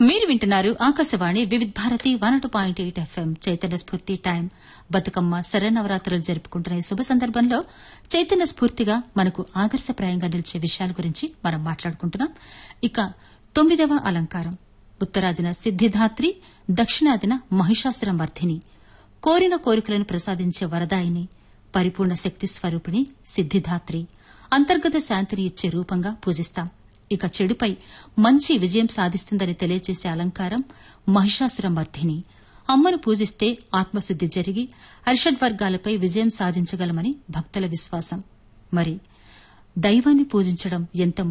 మీరు వింటున్నారు Akashvani Vividh Bharati one two point eight FM Chaitanya Spoorthi time Bathukamma శరన్నవరాత్రులు జరుపుకుంటున్న ఈ శుభ సందర్భంలో చైతన్య స్ఫూర్తిగా మనకు ఆదర్శప్రాయంగా నిలిచే విషయాల గురించి మనం మాట్లాడుకుంటున్నాం ఇక తొమ్మిదవ అలంకారం ఉత్తరాదిన సిద్ధిదాత్రి దక్షిణాదిన మహిషాసురం వర్ధిని కోరిన కోరికలను ప్రసాదించే వరదాయిని పరిపూర్ణ శక్తి స్వరూపిణి సిద్ధిదాత్రి అంతర్గత శాంతిని ఇచ్చే రూపంగా పూజిస్తాం ఇక చెడుపై మంచి విజయం సాధిస్తుందని తెలియజేసే అలంకారం మహిషాసురం వర్ధిని అమ్మను పూజిస్తే ఆత్మశుద్ది జరిగి అరిషడ్ వర్గాలపై విజయం సాధించగలమని భక్తుల విశ్వాసం మరి దైవాన్ని పూజించడం ఎంత